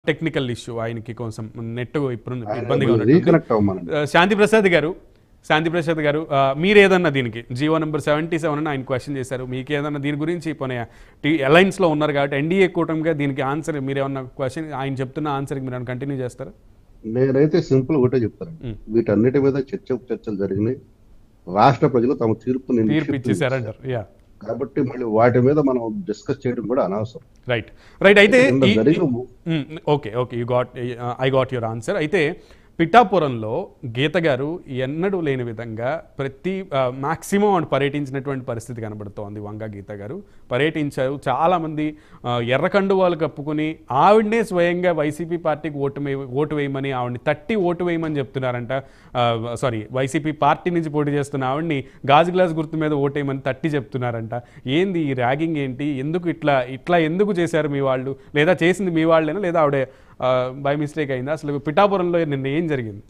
Technical issue ఆయనకి కొంచెం net ఇప్పుడు ఇబ్బందిగా ఉన్నట్టు రీకనెక్ట్ అవ్వమనండి శాంతి ప్రసాద్ గారు శాంతి ప్రసాద్ గారు ఆ, మీరు ఏదన్నా దీనికి జీవో నెంబర్ సెవెంటీ సెవెన్ అని ఆయన క్వశ్చన్ చేశారు మీకు ఏదన్నా దీని గురించి పోనీ టీ అలయన్స్లో ఉన్నారు కాబట్టి ఎన్డీఏ కూటమిగా దీనికి ఆన్సర్ మీరు ఏమన్నా క్వశ్చన్ ఆయన చెప్తున్న ఆన్సర్కి మీరు ఏమైనా కంటిన్యూ చేస్తారా నేనైతే సింపుల్ ఒకటే చెప్తాను మ్. వీటన్నిటి మీద చర్చ చర్చలు జరిగినాయి రాష్ట్ర ప్రజలు తమ తీర్పుని తీర్పు నిక్షిప్తం ఇచ్చేసారంటారు యా కాబట్టి మళ్ళీ వాటి మీద మనం డిస్కస్ చేయడం కూడా అనవసరం రైట్ రైట్ అయితే కింద ఈ- జరిగిన okay okay you got I got your answer అయితే పిఠాపురంలో గీత గారు ఎన్నడూ లేని విధంగా ప్రతి మాక్సిమం ఆవిడ పర్యటించినటువంటి పరిస్థితి కనబడుతోంది వంగ గీత గారు పర్యటించారు చాలామంది ఆ, ఎర్రకండు వాళ్ళు కప్పుకుని ఆవిడనే స్వయంగా వైసీపీ పార్టీకి ఓటు వే ఓటు వేయమని ఆవిడని తట్టి ఓటు వేయమని చెప్తున్నారంట సారీ వైసీపీ పార్టీ నుంచి పోటీ చేస్తున్న ఆవిడని గాజు గ్లాస్ గుర్తు మీద ఓటేయమని తట్టి చెప్తున్నారంట ఏంది ఈ ర్యాగింగ్ ఏంటి ఎందుకు ఇట్లా ఇట్లా ఎందుకు చేశారు మీ వాళ్ళు లేదా చేసింది మీ వాళ్ళేనా లేదా ఆవిడ బై మిస్టేక్ అయిందా అసలు పిఠాపురంలో నిన్న ఏం జరిగింది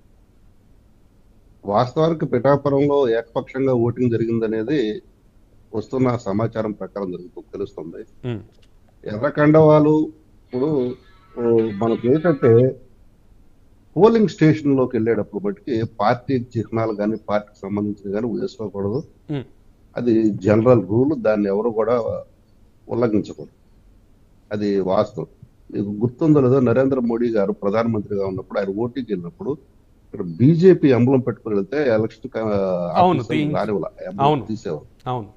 వాస్తవానికి పిఠాపురంలో ఏకపక్షంగా ఓటింగ్ జరిగిందనేది వస్తున్న సమాచారం ప్రకారం జరుగుతుంది తెలుస్తుంది ఉమ్, ఎర్రకండవాలు ఇప్పుడు ఓ, మనకి ఏంటంటే పోలింగ్ స్టేషన్ లోకి వెళ్ళేటప్పుడు బట్టి పార్టీ చిహ్నాలు కానీ పార్టీకి సంబంధించిన కానీ వేసుకోకూడదు ఉమ్, అది జనరల్ రూల్ దాన్ని ఎవరు కూడా ఉల్లంఘించకూడదు అది వాస్తవం మీకు గుర్తుందో లేదో నరేంద్ర మోడీ గారు ప్రధానమంత్రిగా ఉన్నప్పుడు ఆయన ఓటింగ్కి వెళ్ళినప్పుడు ఇక్కడ బీజేపీ ఎంబలం పెట్టుకుని వెళ్తే ఎలక్షన్ క- అవును, ఆఫీసర్లు తీ- రానివ్వాల. ఎంబలం అవును. తీసేవారు అవును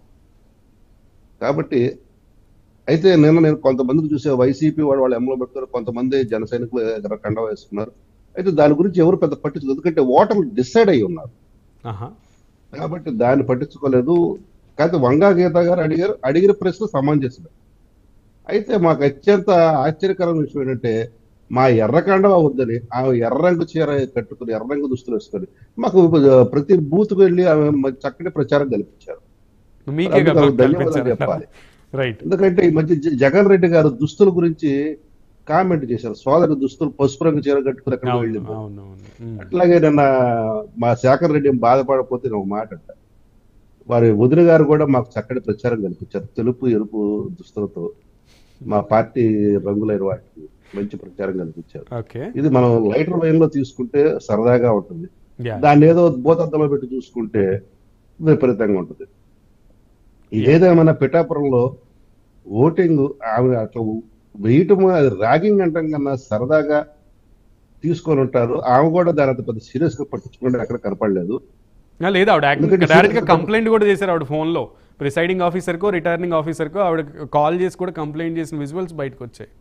కాబట్టి అయితే నిన్న నేను కొంతమందికి చూసే వైసీపీ వాళ్ళు వాళ్ళు ఎంబలం పెట్టుకున్నారు కొంతమంది జన సైనికులు ఎర్ర కండ వేసుకున్నారు అయితే దాని గురించి ఎవరు పెద్ద పట్టించుకోదు ఎందుకంటే ఓటర్లు డిసైడ్ అయ్యి ఉన్నారు ఆహా కాబట్టి దాన్ని పట్టించుకోలేదు కాకపోతే వంగా గీత గారు అడిగారు అడిగిన ప్రశ్న సమంజసమే అయితే మాకు అత్యంత ఆశ్చర్యకరమైన విషయం ఏంటంటే మా ఎర్రకండవ వద్దని ఆమె ఎర్ర రంగు చీర కట్టుకుని ఎర్ర రంగు దుస్తులు వేసుకొని మాకు ప్రతి బూత్కు వెళ్ళి ఆమె మ- చక్కటి ప్రచారం కల్పించారు మీకే అందుకు కదా ధన్యవాదాలు కల్పించారు చెప్పాలి రైట్ ఎందుకంటే ఈ మధ్య జ- జగన్ రెడ్డి గారు దుస్తుల గురించి కామెంట్ చేశారు సోదరి దుస్తులు పసుపు రంగు చీర కట్టుకుని ఎక్కడ అవును వెళ్ళింది అవును అవును ఉమ్, అట్లాగే నిన్న మా శేఖర్ రెడ్డి బాధపడకపోతే నేను ఒక మాట అంట వారి వదిన గారు కూడా మాకు చక్కటి ప్రచారం కల్పించారు తెలుపు ఎరుపు దుస్తులతో మా పార్టీ రంగులైన వాటికి మంచి ప్రచారం కల్పించారు ఓకే ఇది మనం లైటర్ వైన్ లో తీసుకుంటే సరదాగా ఉంటుంది యా దాన్ని ఏదో భూతద్దంలో పెట్టి చూసుకుంటే విపరీతంగా ఉంటుంది ఏదేమైనా పిఠాపురంలో ఓటింగ్ ఆమె అట్లా వేయటం అది ర్యాగింగ్ అంటాం కన్నా సరదాగా తీసుకొని ఉంటారు ఆమె కూడా దాని అంత పెద్ద సీరియస్ గా పట్టించుకుంటే ఎక్కడ కనపడలేదు ఆ, లేదు ఆవిడ ఎందుకంటే డైరెక్ట్ గా serious- కంప్లైంట్ కూడా చేశారు ఆవిడ phone లో ప్రిసైడింగ్ ఆఫీసర్కో రిటర్నింగ్ ఆఫీసర్కో ఆవిడ కాల్ చేసి కూడా కంప్లైంట్ చేసిన విజువల్స్ బయటకు వచ్చాయి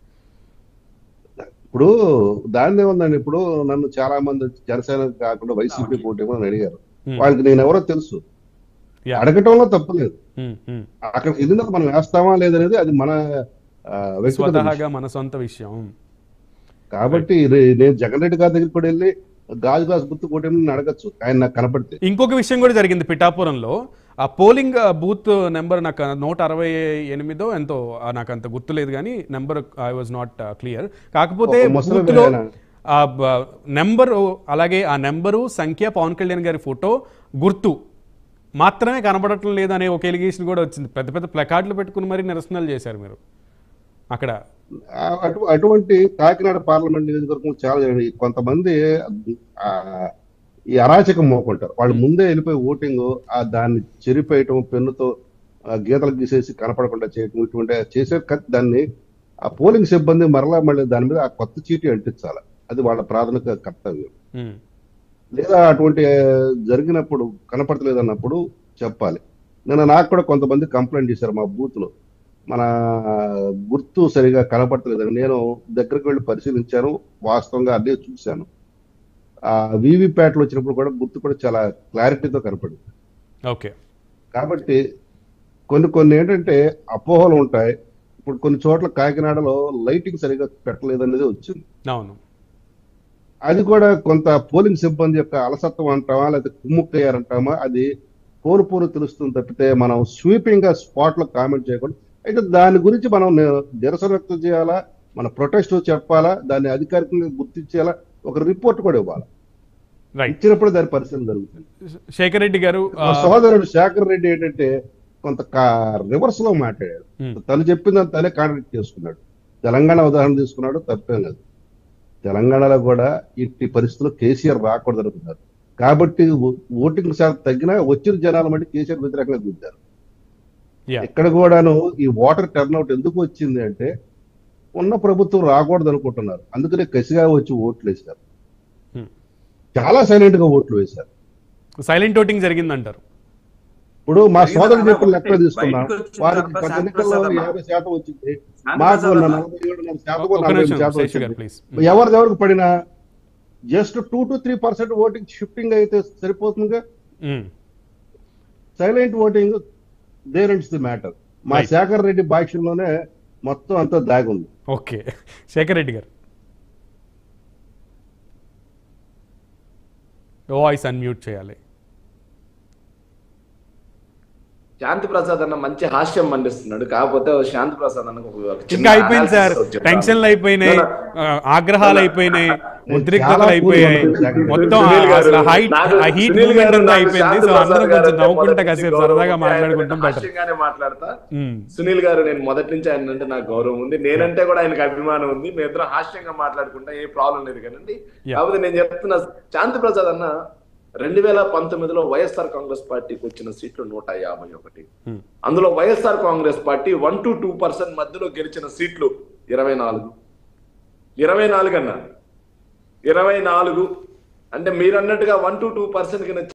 ఇప్పుడు దాన్ని ఏముందండి ఇప్పుడు నన్ను చాలా మంది జనసేన కాకుండా వైసీపీ పోటీ అని అడిగారు Hmm. వాళ్ళకి నేను ఎవరో తెలుసు Yeah. అడగటంలో తప్పు లేదు ఉమ్, ఉమ్. అక్కడ వెళ్ళినాక మనం వేస్తామా లేదనేది అది మన ఆ, వ్యక్తిగత విషయం. స్వతహాగా మన సొంత విషయం కాబట్టి ఇది నేను జగన్ రెడ్డి గారి దగ్గరికి కూడా వెళ్ళి గాజు గాజు గుర్తు కొట్టేమని అడగచ్చు ఆయన నాకు కనపడితే ఇంకొక విషయం కూడా జరిగింది పిఠాపురంలో ఆ పోలింగ్ బూత్ నెంబర్ నాకు నూట అరవై ఎనిమిదో ఎంతో ఆ, నాకు అంత గుర్తులేదు కానీ number I was not clear కాకపోతే ఒక ముసలి బూత్లో ఆయన. ఆ నెంబరు అలాగే ఆ నెంబరు సంఖ్య పవన్ కళ్యాణ్ గారి ఫోటో గుర్తు మాత్రమే కనబడటం లేదు అనే ఒక ఎలిగేషన్ కూడా వచ్చింది పెద్ద పెద్ద ప్లకార్డులు పెట్టుకుని మరీ నిరసనలు చేశారు మీరు అక్కడ ఆ, అటు అటువంటి కాకినాడ పార్లమెంట్ నియోజకవర్గం చాలా జరిగినాయి. కొంతమంది ఆ, ఈ అరాచకం మోకుంటారు వాళ్ళు ముందే వెళ్ళిపోయి ఓటింగ్ ఆ దాన్ని చెరిపేయటం పెన్నుతో ఆ, గీతలు గీసేసి కనపడకుండా చేయటం ఇటువంటి చేసే క- దాన్ని ఆ పోలింగ్ సిబ్బంది మరలా మళ్ళీ దాని మీద ఆ కొత్త చీటీ అంటించాలి అది వాళ్ళ ప్రాథమిక కర్తవ్యం ఉమ్, లేదా అటువంటి జరిగినప్పుడు కనపడతలేదు అన్నప్పుడు చెప్పాలి నిన్న నాకు కూడా కొంతమంది కంప్లైంట్ చేశారు మా బూత్ లో మన గుర్తు సరిగా కనపడతలేదని నేను దగ్గరికి వెళ్ళి పరిశీలించాను వాస్తవంగా అదే చూశాను ఆ వీవీప్యాట్లు వచ్చినప్పుడు కూడా గుర్తు కూడా చాలా క్లారిటీతో కనపడింది ఓకే కాబట్టి కొన్ని కొన్ని ఏంటంటే అపోహలు ఉంటాయి ఇప్పుడు కొన్ని చోట్ల కాకినాడలో లైటింగ్ సరిగా పెట్టలేదనేది వచ్చింది అవును అది కూడా కొంత పోలింగ్ సిబ్బంది యొక్క అలసత్వం అంటామా లేకపోతే కుమ్ముక్కయ్యారంటామా అది పోరు పోరు తెలుస్తుంది తప్పితే మనం స్వీపింగ్ గా స్పాట్ లో కామెంట్ చేయకూడదు అయితే దాని గురించి మనం ని- నిరసన వ్యక్తం చేయాలా మన ప్రొటెస్ట్ చెప్పాలా దాన్ని అధికారికంగా గుర్తించేలా ఒక రిపోర్ట్ కూడా ఇవ్వాలి రైట్ ఇచ్చినప్పుడు దాని పరిశీలన జరుగుతుంది శేఖర్ రెడ్డి గారు ఆ, మా సోదరుడు శేఖర్ రెడ్డి ఏంటంటే కొంత రివర్స్ లో మాట్లాడాడు ఉమ్, తను చెప్పిందని తనే కాంట్రాక్ట్ చేసుకున్నాడు తెలంగాణ ఉదాహరణ తీసుకున్నాడు తప్పేం లేదు తెలంగాణలో కూడా ఇట్టి పరిస్థితుల్లో కేసీఆర్ రాకూడదు అనుకున్నారు కాబట్టి ఓ- ఓటింగ్ శాతం తగ్గినా వచ్చిన జనాల మట్టి కేసీఆర్ వ్యతిరేకంగా గుద్దారు యా ఇక్కడ కూడాను ఈ వాటర్ టర్న్అవుట్ ఎందుకు వచ్చింది అంటే ఉన్న ప్రభుత్వం రాకూడదు అనుకుంటున్నారు అందుకనే కసిగా వచ్చి ఓట్లు వేశారు Hmm. చాలా సైలెంట్ గా ఓట్లు వేశారు సైలెంట్ ఓటింగ్ జరిగిందంటారు ఇప్పుడు మా జరిగింది సోదరుడు అన్న, చెప్పిన లెక్క ఒకటి తీసుకున్నాం బయటకు వచ్చిన వారికి తర్వాత పది శాంతి ఎన్నికల్లో ప్రసాద్ అన్న. యాభై శాతం వచ్చింది శాంతి మాకు ప్రసాద్ అన్న. నలభై ఏడున్నర శాతం ఒక నలభై నిమిషం ఎనిమిది శాతం శేషు గారు వచ్చింది ప్లీజ్ ఎవరిదెవరికి పడినా just two to three percent voting shifting అయితే సరిపోతుందిగా silent voting there ends the matter మా Right. శేఖర్ రెడ్డి భాష్యంలోనే మొత్తం అంతా దాగుంది ఓకే శేఖర్ రెడ్డి గారు వాయిస్ అన్మ్యూట్ చేయాలి శాంతి ప్రసాద్ అన్న మంచి హాస్యం మండిస్తున్నాడు కాకపోతే శాంతి ప్రసాద్ అన్న ఇంకా అయిపోయింది సార్ టెన్షన్లు అయిపోయినాయి ఆ, ఆగ్రహాలు అయిపోయినాయి ఉద్రిక్తతలు అయిపోయాయి మొత్తం సునీల్ గారు, అసలు హైట్ నాకు హీట్ సునీల్ మూమెంట్ గారు అంతా నాకు అయిపోయింది శాంతి సో అందరూ ప్రసాద్ గారు కొంచెం అంటే నవ్వుకుంటా మొదటి కాసేపు నుంచి సరదాగా గౌరవం ఉంది. మాట్లాడుకుంటాం ఆయన బెటర్ హాస్యంగానే మాట్లాడతా సునీల్ గారు నేను మొదటి నుంచి ఆయన అంటే నాకు గౌరవం ఉంది నేనంటే కూడా ఆయనకు అభిమానం ఉంది మీ ఇద్దరం హాస్యంగా మాట్లాడుకుంటా ఏ ప్రాబ్లం లేదు కదండి Yeah. కాకపోతే నేను చెప్తున్నా శాంతి ప్రసాద్ అన్న రెండు వేల పంతొమ్మిదిలో వైఎస్ఆర్ కాంగ్రెస్ పార్టీకి వచ్చిన సీట్లు నూట యాభై ఒకటి అందులో YSR Congress party one to two percent మధ్యలో గెలిచిన సీట్లు ఇరవై నాలుగు ఇరవై నాలుగు అన్న ఇరవై నాలుగు అంటే మీరు అన్నట్టుగా వన్ టు టూ పర్సెంట్ కింద